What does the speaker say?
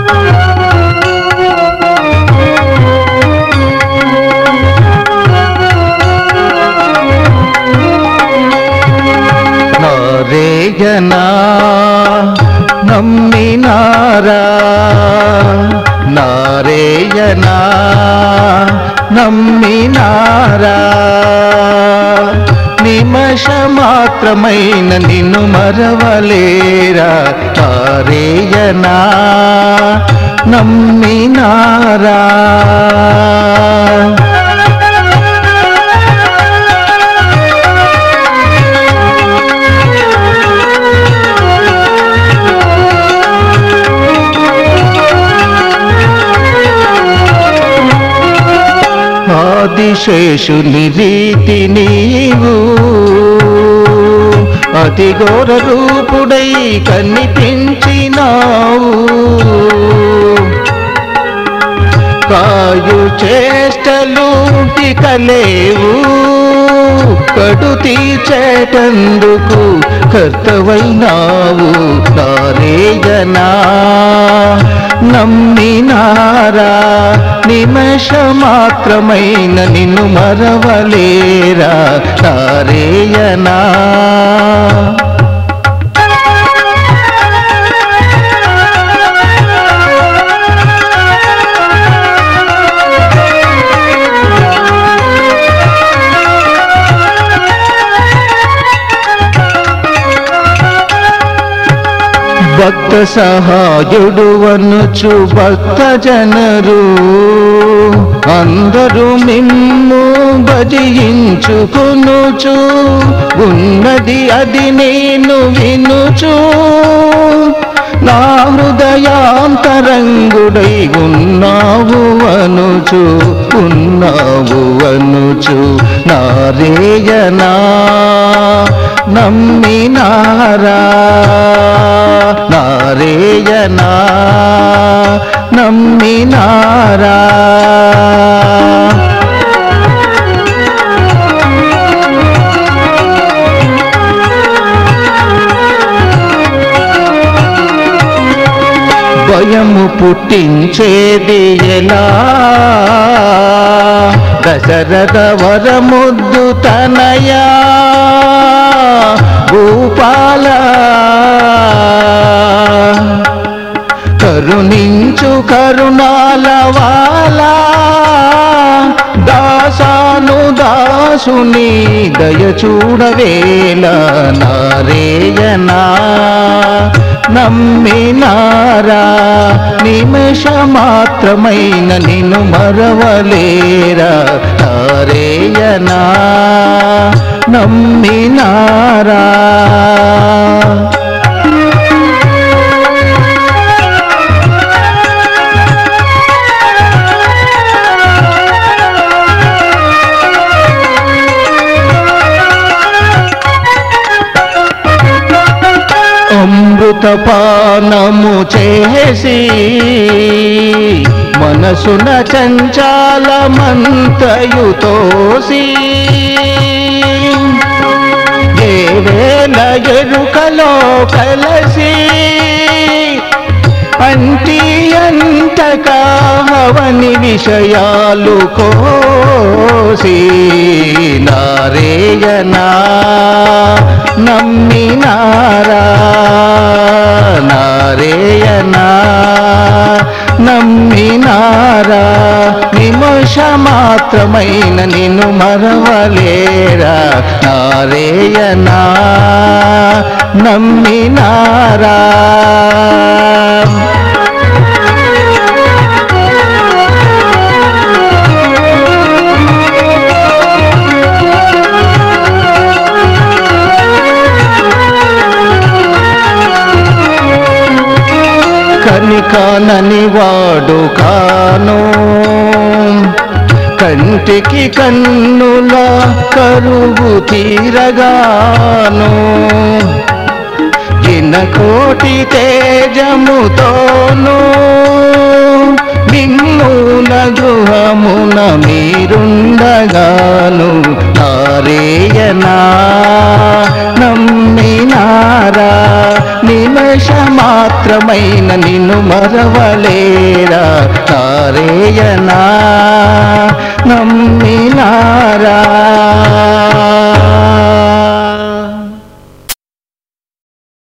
నారేయనా నమ్మినారా నారేయనా నమ్మినారా నిమష మాత్రమైన నిన్ను మరవలేరా నారేయనా నమ్మినారా ఆదిశేషుని రీతి నీవు అతి ఘోర రూపుడై కనిపించినావు కాయు చేష్టలు ఇక లేవు కడు తీర్చేటందుకు కర్తవైనావు నారేయనా నమ్మినారా నిమష మాత్రమైన నిన్ను మరవలేరా నారేయనా భక్త సహాయుడు అనుచు భక్త జనరు అందరూ మిమ్ము భజించుకునుచు ఉన్నది అది నేను వినుచు నా హృదయాంతరంగుడై ఉన్నావు అనుచు ఉన్నావు అనుచు నారేయనా నమ్మినారా నారేయనా నమ్మినారా భయము పుట్టించేది ఎలా దశరథ వరముద్దు తనయా భూపాల కరుణించు కరుణాల వాలా దాసాను దాసుని దయ చూడవేల నారేయనా నమ్మినారా నిమిష మాత్రమైన నిన్ను మరవలేరా నారేయనా నమ్మినారా అమృతపానము చేసి మనసున చంచాలమంతయు తోసి ఏ వేల ఎరుకలో కలసి అంటి అంతకావని విషయాలు కోసి నారేయనా నమ్మినారా నారేయనా నమ్మినారా నిమిష మాత్రమైన నిన్ను మరవలేరా నారేయనా నమ్మినారా కనికానని వాడు కాను కంటికి కన్నుల కరువు తీరగాను జిన కోటి తేజముతోను నిన్నుల గృహమున మీరుండగాను నారేయనా నమ్మినారా నిమష నిమేష మాత్రమైన నిన్ను మరవలేరా నారేయనా నమ్మినారా